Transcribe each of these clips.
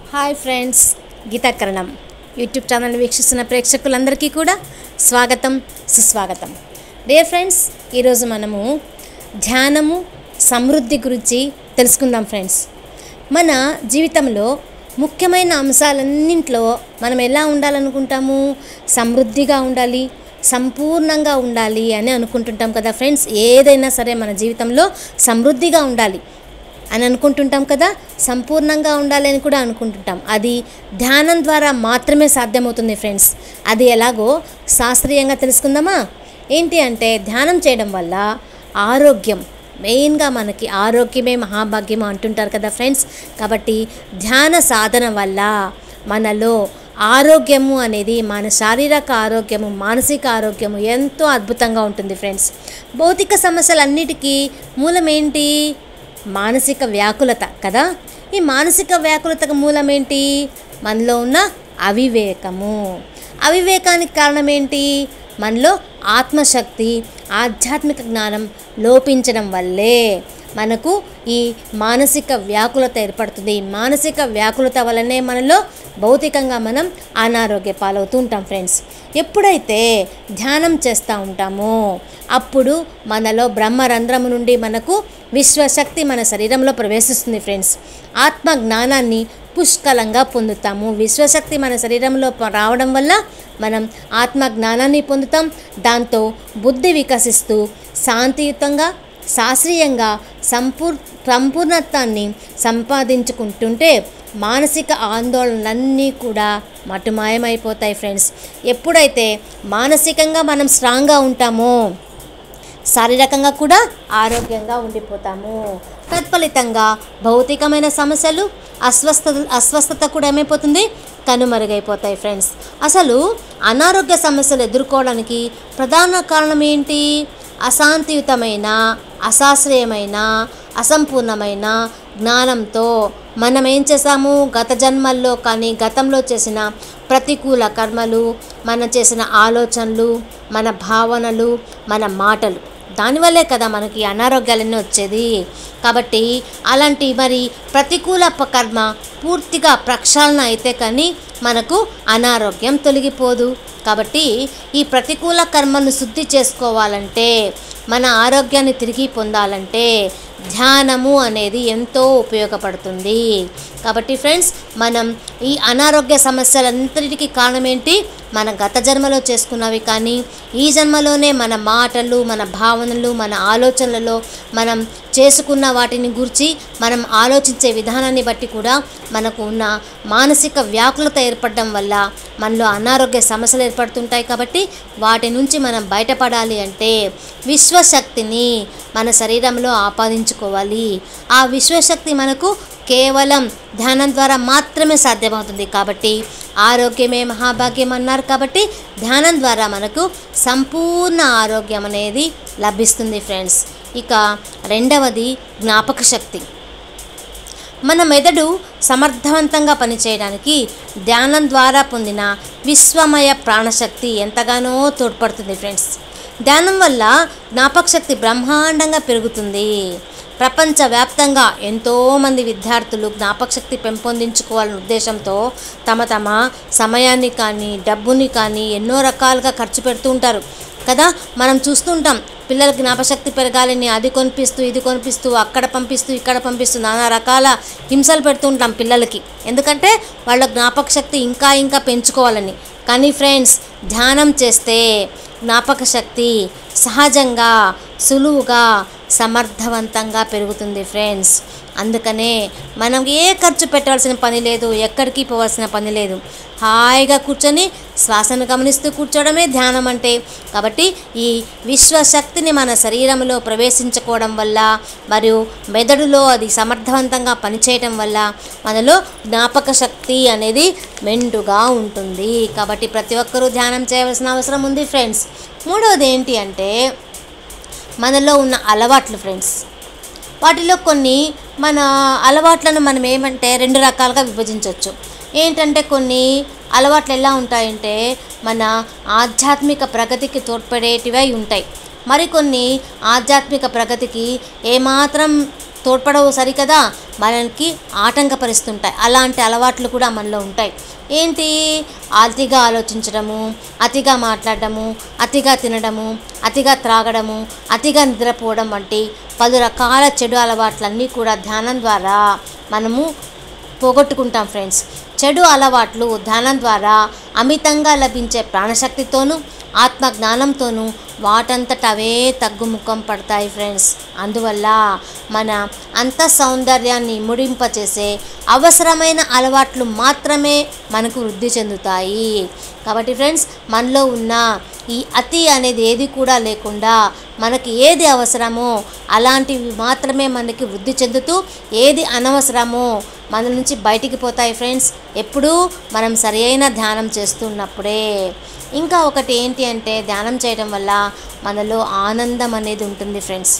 hi friends Geethakaranam YouTube channel వీక్షిస్తున్న ప్రేక్షకులందరికీ కూడా స్వాగతం సుస్వాగతం డియర్ ఫ్రెండ్స్ ఈరోజు మనము ధ్యానము సమృద్ధి గురించి తెలుసుకుందాం ఫ్రెండ్స్ మన జీవితంలో ముఖ్యమైన అంశాలన్నింటిలో మనం ఎలా ఉండాలనుకుంటాము సమృద్ధిగా ఉండాలి సంపూర్ణంగా ఉండాలి అని అనుకుంటుంటాం కదా ఫ్రెండ్స్ ఏదైనా సరే మన జీవితంలో సమృద్ధిగా ఉండాలి అని అనుకుంటుంటాం కదా సంపూర్ణంగా ఉండాలి అని కూడా అనుకుంటుంటాం అది ధ్యానం ద్వారా మాత్రమే సాధ్యమవుతుంది ఫ్రెండ్స్ అది ఎలాగో శాస్త్రీయంగా తెలుసుకుందామా ఏంటి అంటే ధ్యానం చేయడం వల్ల ఆరోగ్యం మెయిన్గా మనకి ఆరోగ్యమే మహాభాగ్యం అంటుంటారు కదా ఫ్రెండ్స్ కాబట్టి ధ్యాన సాధన వల్ల మనలో ఆరోగ్యము అనేది మన శారీరక ఆరోగ్యము మానసిక ఆరోగ్యము ఎంతో అద్భుతంగా ఉంటుంది ఫ్రెండ్స్ భౌతిక సమస్యలన్నిటికీ మూలం ఏంటి మానసిక వ్యాకులత కదా ఈ మానసిక వ్యాకులతకు మూలం ఏంటి మనలో ఉన్న అవివేకము అవివేకానికి కారణం ఏంటి మనలో ఆత్మశక్తి ఆధ్యాత్మిక జ్ఞానం లోపించడం వల్లే మనకు ఈ మానసిక వ్యాకులత ఏర్పడుతుంది ఈ మానసిక వ్యాకులత వల్లనే మనలో భౌతికంగా మనం అనారోగ్య పాలవుతూ ఉంటాం ఫ్రెండ్స్ ఎప్పుడైతే ధ్యానం చేస్తూ ఉంటామో అప్పుడు మనలో బ్రహ్మరంధ్రము నుండి మనకు విశ్వశక్తి మన శరీరంలో ప్రవేశిస్తుంది ఫ్రెండ్స్ ఆత్మ జ్ఞానాన్ని పుష్కలంగా పొందుతాము విశ్వశక్తి మన శరీరంలో ప- రావడం వల్ల మనం ఆత్మ జ్ఞానాన్ని పొందుతాం దాంతో బుద్ధి వికసిస్తూ శాంతియుతంగా శాస్త్రీయంగా సంపూర్ సంపూర్ణత్వాన్ని సంపాదించుకుంటుంటే మానసిక ఆందోళనలన్నీ కూడా మటుమాయమైపోతాయి ఫ్రెండ్స్ ఎప్పుడైతే మానసికంగా మనం స్ట్రాంగ్గా ఉంటామో శారీరకంగా కూడా ఆరోగ్యంగా ఉండిపోతాము తత్ఫలితంగా భౌతికమైన సమస్యలు అస్వస్థత అస్వస్థత కూడా ఏమైపోతుంది కనుమరుగైపోతాయి ఫ్రెండ్స్ అసలు అనారోగ్య సమస్యలు ఎదుర్కోవడానికి ప్రధాన కారణం ఏంటి అశాంతియుతమైన అశాస్త్రీయమైన అసంపూర్ణమైన జ్ఞానంతో మనం ఏం చేసాము గత జన్మల్లో కానీ గతంలో చేసిన ప్రతికూల కర్మలు మనం చేసిన ఆలోచనలు మన భావనలు మన మాటలు దానివల్లే కదా మనకి అనారోగ్యాలన్నీ వచ్చేది కాబట్టి అలాంటి మరి ప్రతికూల ప- కర్మ పూర్తిగా ప్రక్షాళన అయితే కానీ మనకు అనారోగ్యం తొలగిపోదు కాబట్టి ఈ ప్రతికూల కర్మను శుద్ధి చేసుకోవాలంటే మన ఆరోగ్యాన్ని తిరిగి పొందాలంటే ధ్యానము అనేది ఎంతో ఉపయోగపడుతుంది కాబట్టి ఫ్రెండ్స్ మనం ఈ అనారోగ్య సమస్యలంతటికి కారణం ఏంటి మన గత జన్మలో చేసుకున్నవి కానీ ఈ జన్మలోనే మన మాటలు మన భావనలు మన ఆలోచనలలో మనం చేసుకున్న వాటిని గురించి మనం ఆలోచించే విధానాన్ని బట్టి కూడా మనకు ఉన్న మానసిక వ్యాకులత ఏర్పడడం వల్ల మనలో అనారోగ్య సమస్యలు ఏర్పడుతుంటాయి కాబట్టి వాటి నుంచి మనం బయటపడాలి అంటే విశ్వశక్తిని మన శరీరంలో ఆపాదించుకోవాలి ఆ విశ్వశక్తి మనకు కేవలం ధ్యానం ద్వారా మాత్రమే సాధ్యమవుతుంది కాబట్టి ఆరోగ్యమే మహాభాగ్యం అన్నారు కాబట్టి ధ్యానం ద్వారా మనకు సంపూర్ణ ఆరోగ్యం అనేది లభిస్తుంది ఫ్రెండ్స్ ఇక రెండవది జ్ఞాపక శక్తి మన మెదడు సమర్థవంతంగా పనిచేయడానికి ధ్యానం ద్వారా పొందిన విశ్వమయ ప్రాణశక్తి ఎంతగానో తోడ్పడుతుంది ఫ్రెండ్స్ ధ్యానం వల్ల జ్ఞాపకశక్తి బ్రహ్మాండంగా పెరుగుతుంది ప్రపంచవ్యాప్తంగా ఎంతోమంది విద్యార్థులు జ్ఞాపకశక్తి పెంపొందించుకోవాలనే ఉద్దేశంతో తమ తమ సమయాన్ని కానీ డబ్బుని కానీ ఎన్నో రకాలుగా ఖర్చు పెడుతూ ఉంటారు కదా మనం చూస్తుంటాం పిల్లల జ్ఞాపశక్తి పెరగాలని అది కొనిపిస్తూ ఇది కొనిపిస్తూ అక్కడ పంపిస్తూ ఇక్కడ పంపిస్తూ నానా రకాల హింసలు పెడుతుంటాం పిల్లలకి ఎందుకంటే వాళ్ళ జ్ఞాపక శక్తి ఇంకా ఇంకా పెంచుకోవాలని కానీ ఫ్రెండ్స్ ధ్యానం చేస్తే జ్ఞాపక శక్తి సహజంగా సులువుగా సమర్థవంతంగా పెరుగుతుంది ఫ్రెండ్స్ అందుకనే మనం ఏ ఖర్చు పెట్టవలసిన పని లేదు ఎక్కడికి పోవాల్సిన పని లేదు హాయిగా కూర్చొని శ్వాసను గమనిస్తూ కూర్చోవడమే ధ్యానం అంటే కాబట్టి ఈ విశ్వశక్తిని మన శరీరంలో ప్రవేశించుకోవడం వల్ల మరియు మెదడులో అది సమర్థవంతంగా పనిచేయటం వల్ల మనలో జ్ఞాపక శక్తి అనేది మెండుగా ఉంటుంది కాబట్టి ప్రతి ఒక్కరూ ధ్యానం చేయవలసిన అవసరం ఉంది ఫ్రెండ్స్ మూడవది ఏంటి అంటే మనలో ఉన్న అలవాట్లు ఫ్రెండ్స్ వాటిలో కొన్ని మన అలవాట్లను మనం ఏమంటే రెండు రకాలుగా విభజించవచ్చు ఏంటంటే కొన్ని అలవాట్లు ఎలా ఉంటాయంటే మన ఆధ్యాత్మిక ప్రగతికి తోడ్పడేటివై ఉంటాయి మరికొన్ని ఆధ్యాత్మిక ప్రగతికి ఏమాత్రం తోడ్పడవు సరికదా మనకి ఆటంకపరుస్తుంటాయి అలాంటి అలవాట్లు కూడా మనలో ఉంటాయి ఏంటి అతిగా ఆలోచించడము అతిగా మాట్లాడడము అతిగా తినడము అతిగా త్రాగడము అతిగా నిద్రపోవడం వంటి పలు రకాల చెడు అలవాట్లన్నీ కూడా ధ్యానం ద్వారా మనము పోగొట్టుకుంటాం ఫ్రెండ్స్ చెడు అలవాట్లు ధ్యానం ద్వారా అమితంగా లభించే ప్రాణశక్తితోనూ ఆత్మ జ్ఞానంతోనూ వాటంతట అవే తగ్గుముఖం పడతాయి ఫ్రెండ్స్ అందువల్ల మన అంత సౌందర్యాన్ని ముడింపచేసే అవసరమైన అలవాట్లు మాత్రమే మనకు వృద్ధి చెందుతాయి కాబట్టి ఫ్రెండ్స్ మనలో ఉన్న ఈ అతి అనేది ఏది కూడా లేకుండా మనకి ఏది అవసరమో అలాంటివి మాత్రమే మనకి వృద్ధి చెందుతూ ఏది అనవసరమో మన నుంచి బయటికి పోతాయి ఫ్రెండ్స్ ఎప్పుడూ మనం సరియైన ధ్యానం చేస్తున్నప్పుడే ఇంకా ఒకటి ఏంటి అంటే ధ్యానం చేయడం వల్ల మనలో ఆనందం అనేది ఉంటుంది ఫ్రెండ్స్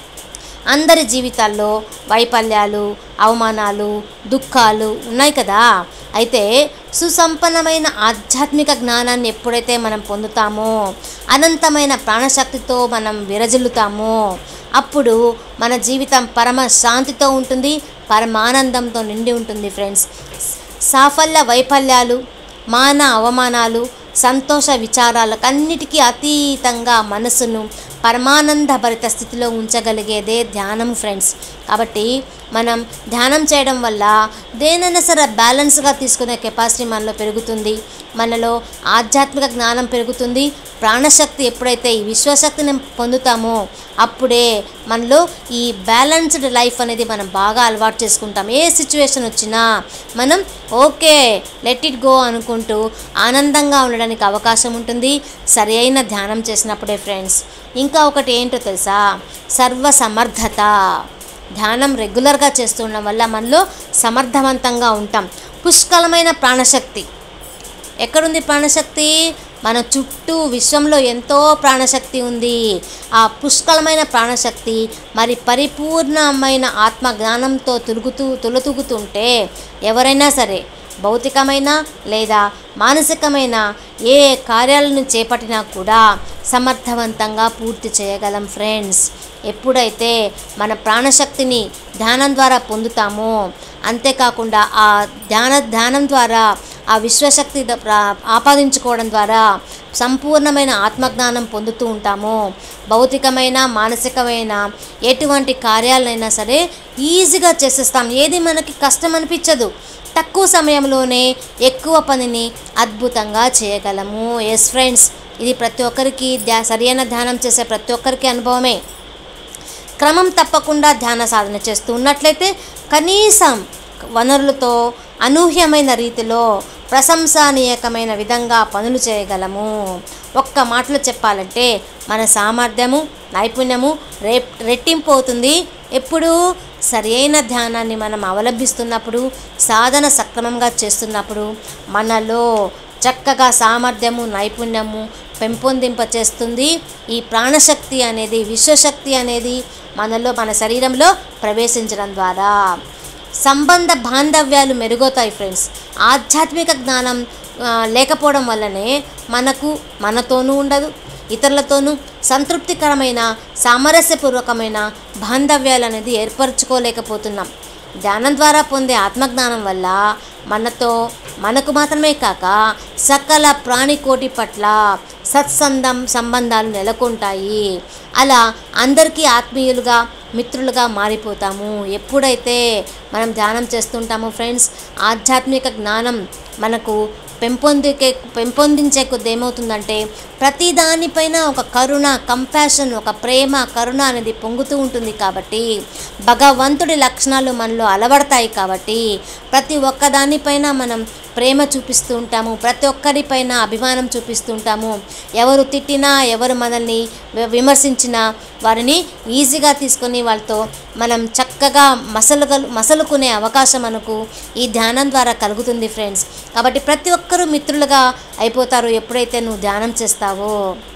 అందరి జీవితాల్లో వైఫల్యాలు అవమానాలు దుఃఖాలు ఉన్నాయి కదా అయితే సుసంపన్నమైన ఆధ్యాత్మిక జ్ఞానాన్ని ఎప్పుడైతే మనం పొందుతామో అనంతమైన ప్రాణశక్తితో మనం విరజిల్లుతామో అప్పుడు మన జీవితం పరమ శాంతితో ఉంటుంది పరమానందంతో నిండి ఉంటుంది ఫ్రెండ్స్ సాఫల్య వైఫల్యాలు మాన అవమానాలు సంతోష విచారాలకన్నిటికీ అతీతంగా మనసును పరమానంద భరిత స్థితిలో ఉంచగలిగేదే ధ్యానం ఫ్రెండ్స్ కాబట్టి మనం ధ్యానం చేయడం వల్ల దేనైనా సరే బ్యాలెన్స్గా తీసుకునే కెపాసిటీ మనలో పెరుగుతుంది మనలో ఆధ్యాత్మిక జ్ఞానం పెరుగుతుంది ప్రాణశక్తి ఎప్పుడైతే ఈ విశ్వశక్తిని పొందుతామో అప్పుడే మనలో ఈ బ్యాలెన్స్డ్ లైఫ్ అనేది మనం బాగా అలవాటు చేసుకుంటాం ఏ సిచ్యువేషన్ వచ్చినా మనం ఓకే లెట్ ఇట్ గో అనుకుంటూ ఆనందంగా ఉండడానికి అవకాశం ఉంటుంది సరి అయిన ధ్యానం చేసినప్పుడే ఫ్రెండ్స్ ఇంకా ఒకటి ఏంటో తెలుసా సర్వసమర్థత ధ్యానం రెగ్యులర్గా చేస్తుండడం వల్ల మనలో సమర్థవంతంగా ఉంటాం పుష్కలమైన ప్రాణశక్తి ఎక్కడుంది ప్రాణశక్తి మన చుట్టూ విశ్వంలో ఎంతో ప్రాణశక్తి ఉంది ఆ పుష్కలమైన ప్రాణశక్తి మరి పరిపూర్ణమైన ఆత్మ జ్ఞానంతో తిరుగుతూ తొలతూగుతుంటే ఎవరైనా సరే భౌతికమైన లేదా మానసికమైన ఏ కార్యాలను చేపట్టినా కూడా సమర్థవంతంగా పూర్తి చేయగలం ఫ్రెండ్స్ ఎప్పుడైతే మన ప్రాణశక్తిని ధ్యానం ద్వారా పొందుతామో అంతేకాకుండా ఆ ధ్యాన ధ్యానం ద్వారా ఆ విశ్వశక్తి ద- ప్రా- ఆపాదించుకోవడం ద్వారా సంపూర్ణమైన ఆత్మజ్ఞానం పొందుతూ ఉంటామో భౌతికమైన మానసికమైన ఎటువంటి కార్యాలైనా సరే ఈజీగా చేసేస్తాం ఏది మనకి కష్టం అనిపించదు తక్కువ సమయంలోనే ఎక్కువ పనిని అద్భుతంగా చేయగలము ఎస్ ఫ్రెండ్స్ ఇది ప్రతి ఒక్కరికి ధ్యా సరైన ధ్యానం చేసే ప్రతి ఒక్కరికి అనుభవమే క్రమం తప్పకుండా ధ్యాన సాధన చేస్తూ ఉన్నట్లయితే కనీసం వనరులతో అనూహ్యమైన రీతిలో ప్రశంసనీయకమైన విధంగా పనులు చేయగలము ఒక్క మాటలో చెప్పాలంటే మన సామర్థ్యము నైపుణ్యము రే రెట్టింపు అవుతుంది ఎప్పుడు సరైన ధ్యానాన్ని మనం అవలంబిస్తున్నప్పుడు సాధన సక్రమంగా చేస్తున్నప్పుడు మనలో చక్కగా సామర్థ్యము నైపుణ్యము పెంపొందింపచేస్తుంది ఈ ప్రాణశక్తి అనేది విశ్వశక్తి అనేది మనలో మన శరీరంలో ప్రవేశించడం ద్వారా సంబంధ బాంధవ్యాలు మెరుగవుతాయి ఫ్రెండ్స్ ఆధ్యాత్మిక జ్ఞానం ఆ, లేకపోవడం వల్లనే మనకు మనతోనూ ఉండదు ఇతరులతోనూ సంతృప్తికరమైన సామరస్యపూర్వకమైన బాంధవ్యాలు అనేది ఏర్పరచుకోలేకపోతున్నాం ధ్యానం ద్వారా పొందే ఆత్మజ్ఞానం వల్ల మనతో మనకు మాత్రమే కాక సకల ప్రాణికోటి పట్ల సత్సంధం సంబంధాలు నెలకొంటాయి అలా అందరికీ ఆత్మీయులుగా మిత్రులుగా మారిపోతాము ఎప్పుడైతే మనం ధ్యానం చేస్తుంటామో ఫ్రెండ్స్ ఆధ్యాత్మిక జ్ఞానం మనకు పెంపొందికే పెంపొందించే కొద్ది ఏమవుతుందంటే ప్రతి దానిపైన ఒక కరుణ కంపాషన్ ఒక ప్రేమ కరుణ అనేది పొంగుతూ ఉంటుంది కాబట్టి భగవంతుడి లక్షణాలు మనలో అలవడతాయి కాబట్టి ప్రతి ఒక్క దానిపైన మనం ప్రేమ చూపిస్తూ ఉంటాము ప్రతి ఒక్కరిపైన అభిమానం చూపిస్తూ ఉంటాము ఎవరు తిట్టినా ఎవరు మనల్ని వి- విమర్శించినా వారిని ఈజీగా తీసుకొని వాళ్ళతో మనం చక్కగా మసలుగలు మసలుకునే అవకాశం మనకు ఈ ధ్యానం ద్వారా కలుగుతుంది ఫ్రెండ్స్ కాబట్టి ప్రతి ఒక్కరూ మిత్రులుగా అయిపోతారు ఎప్పుడైతే నువ్వు ధ్యానం చేస్తావో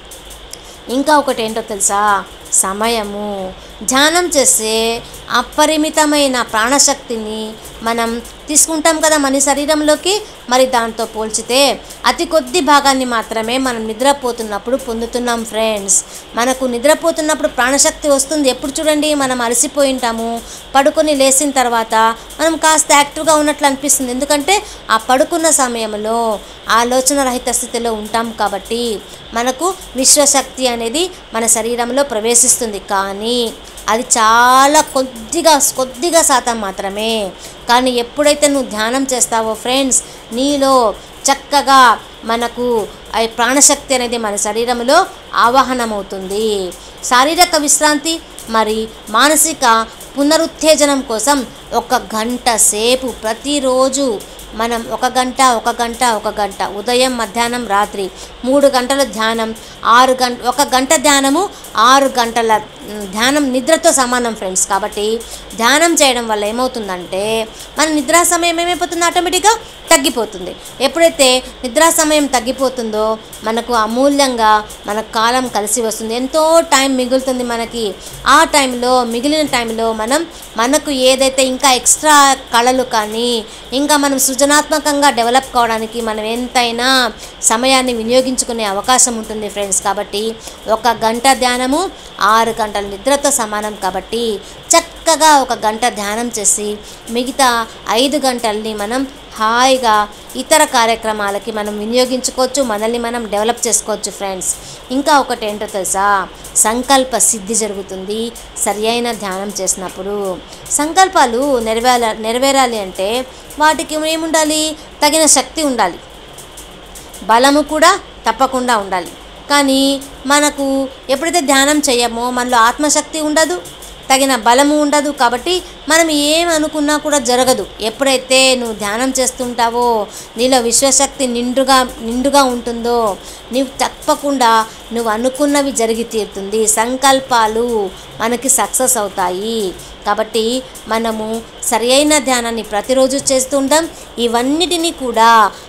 ఇంకా ఒకటి ఏంటో తెలుసా సమయము ధ్యానం చేసే అపరిమితమైన ప్రాణశక్తిని మనం తీసుకుంటాం కదా మన శరీరంలోకి మరి దాంతో పోల్చితే అతి కొద్ది భాగాన్ని మాత్రమే మనం నిద్రపోతున్నప్పుడు పొందుతున్నాం ఫ్రెండ్స్ మనకు నిద్రపోతున్నప్పుడు ప్రాణశక్తి వస్తుంది ఎప్పుడు చూడండి మనం అలసిపోయి ఉంటాము పడుకొని లేచిన తర్వాత మనం కాస్త యాక్టివ్గా ఉన్నట్లు అనిపిస్తుంది ఎందుకంటే ఆ పడుకున్న సమయంలో ఆలోచన రహిత స్థితిలో ఉంటాం కాబట్టి మనకు విశ్వశక్తి అనేది మన శరీరంలో ప్రవేశిస్తుంది కానీ అది చాలా కొద్దిగా కొద్దిగా శాతం మాత్రమే కానీ ఎప్పుడైతే నువ్వు ధ్యానం చేస్తావో ఫ్రెండ్స్ నీలో చక్కగా మనకు ఆ ప్రాణశక్తి అనేది మన శరీరంలో ఆవాహనమవుతుంది శారీరక విశ్రాంతి మరి మానసిక పునరుత్తేజనం కోసం ఒక గంట సేపు ప్రతిరోజు మనం ఒక గంట ఒక గంట ఒక గంట ఉదయం మధ్యాహ్నం రాత్రి మూడు గంటల ధ్యానం ఆరు గంట ఒక గంట ధ్యానము ఆరు గంటల మ్, ధ్యానం నిద్రతో సమానం ఫ్రెండ్స్ కాబట్టి ధ్యానం చేయడం వల్ల ఏమవుతుందంటే మన నిద్రా సమయం ఏమైపోతుంది ఆటోమేటిక్గా తగ్గిపోతుంది ఎప్పుడైతే నిద్రా సమయం తగ్గిపోతుందో మనకు అమూల్యంగా మన కాలం కలిసి వస్తుంది ఎంతో టైం మిగులుతుంది మనకి ఆ టైంలో మిగిలిన టైంలో మనం మనకు ఏదైతే ఇంకా ఎక్స్ట్రా కళలు కానీ ఇంకా మనం సృజనాత్మకంగా డెవలప్ కావడానికి మనం ఎంతైనా సమయాన్ని వినియోగించుకునే అవకాశం ఉంటుంది ఫ్రెండ్స్ కాబట్టి ఒక గంట ధ్యానము ఆరు గంటల నిద్రతో సమానం కాబట్టి చక్కగా ఒక గంట ధ్యానం చేసి మిగతా ఐదు గంటల్ని మనం హాయిగా ఇతర కార్యక్రమాలకి మనం వినియోగించుకోవచ్చు మనల్ని మనం డెవలప్ చేసుకోవచ్చు ఫ్రెండ్స్ ఇంకా ఒకటి ఏంటో తెలుసా సంకల్ప సిద్ధి జరుగుతుంది సరి అయిన ధ్యానం చేసినప్పుడు సంకల్పాలు నెరవేర నెరవేరాలి అంటే వాటికి ఏముండాలి తగిన శక్తి ఉండాలి బలము కూడా తప్పకుండా ఉండాలి కానీ మనకు ఎప్పుడైతే ధ్యానం చేయమో మనలో ఆత్మశక్తి ఉండదు తగిన బలము ఉండదు కాబట్టి మనం ఏం అనుకున్నా కూడా జరగదు ఎప్పుడైతే నువ్వు ధ్యానం చేస్తుంటావో నీలో విశ్వశక్తి నిండుగా నిండుగా ఉంటుందో నీవు తప్పకుండా నువ్వు అనుకున్నవి జరిగి తీరుతుంది సంకల్పాలు మనకి సక్సెస్ అవుతాయి కాబట్టి మనము సరి అయిన ధ్యానాన్ని ప్రతిరోజు చేస్తుంటాం ఇవన్నిటినీ కూడా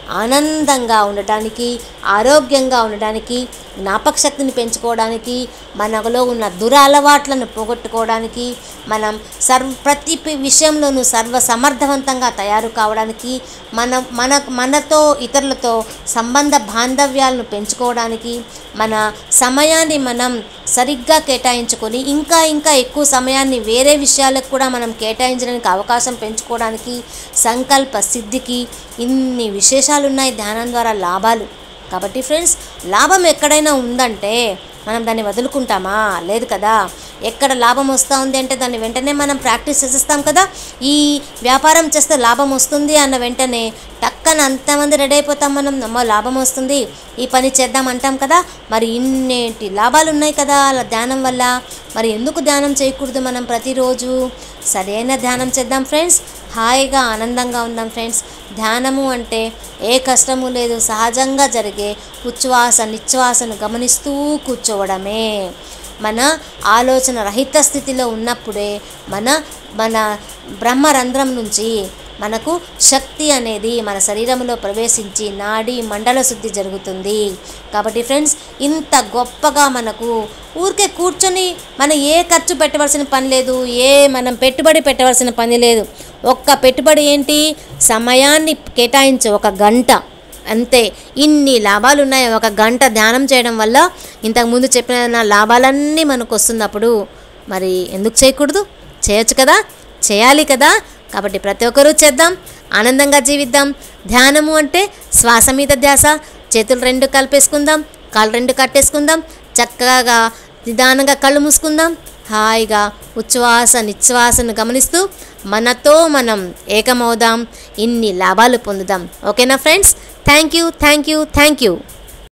ఆనందంగా ఉండటానికి ఆరోగ్యంగా ఉండడానికి జ్ఞాపక శక్తిని పెంచుకోవడానికి మనలో ఉన్న దురలవాట్లను పోగొట్టుకోవడానికి మనం సర్వ ప్రతి పి- విషయంలోనూ సర్వ సమర్థవంతంగా తయారు కావడానికి మన మన మనతో ఇతరులతో సంబంధ బాంధవ్యాలను పెంచుకోవడానికి మన సమయాన్ని మనం సరిగ్గా కేటాయించుకొని ఇంకా ఇంకా ఎక్కువ సమయాన్ని వేరే విషయాలకు కూడా మనం కేటాయించడానికి అవకాశం పెంచుకోవడానికి సంకల్ప సిద్ధికి ఇన్ని విశేషాలు ఉన్నాయి ధ్యానం ద్వారా లాభాలు కాబట్టి ఫ్రెండ్స్ లాభం ఎక్కడైనా ఉందంటే మనం దాన్ని వదులుకుంటామా లేదు కదా ఎక్కడ లాభం వస్తూ ఉంది అంటే దాన్ని వెంటనే మనం ప్రాక్టీస్ చేసేస్తాం కదా ఈ వ్యాపారం చేస్తే లాభం వస్తుంది అన్న వెంటనే టక్కన అంతమంది రెడీ అయిపోతాం మనం అమ్మో లాభం వస్తుంది ఈ పని చేద్దాం అంటాం కదా మరి ఇన్నేంటి లాభాలు ఉన్నాయి కదా అలా ధ్యానం వల్ల మరి ఎందుకు ధ్యానం చేయకూడదు మనం ప్రతిరోజు సరైన ధ్యానం చేద్దాం ఫ్రెండ్స్ హాయిగా ఆనందంగా ఉందాం ఫ్రెండ్స్ ధ్యానము అంటే ఏ కష్టము లేదు సహజంగా జరిగే ఉచ్ఛ్వాస నిశ్వాసను గమనిస్తూ కూర్చోవడమే మన ఆలోచన రహిత స్థితిలో ఉన్నప్పుడే మన మన బ్రహ్మరంధ్రం నుంచి మనకు శక్తి అనేది మన శరీరంలో ప్రవేశించి నాడి మండల శుద్ధి జరుగుతుంది కాబట్టి ఫ్రెండ్స్ ఇంత గొప్పగా మనకు ఊరికే కూర్చొని మనం ఏ ఖర్చు పెట్టవలసిన పని లేదు ఏ మనం పెట్టుబడి పెట్టవలసిన పని లేదు ఒక్క పెట్టుబడి ఏంటి సమయాన్ని కేటాయించు ఒక గంట అంతే ఇన్ని లాభాలు ఉన్నాయి ఒక గంట ధ్యానం చేయడం వల్ల ఇంతకుముందు చెప్పిన లాభాలన్నీ మనకు వస్తున్నప్పుడు మరి ఎందుకు చేయకూడదు చేయొచ్చు కదా చేయాలి కదా కాబట్టి ప్రతి ఒక్కరూ చేద్దాం ఆనందంగా జీవిద్దాం ధ్యానము అంటే శ్వాస మీద ధ్యాస చేతులు రెండు కలిపేసుకుందాం కాళ్ళు రెండు కట్టేసుకుందాం చక్కగా నిదానంగా కళ్ళు మూసుకుందాం హాయిగా ఉచ్ఛ్వాస నిశ్వాసను గమనిస్తూ మనతో మనం ఏకమవుదాం ఇన్ని లాభాలు పొందుదాం ఓకేనా friends thank you thank you thank you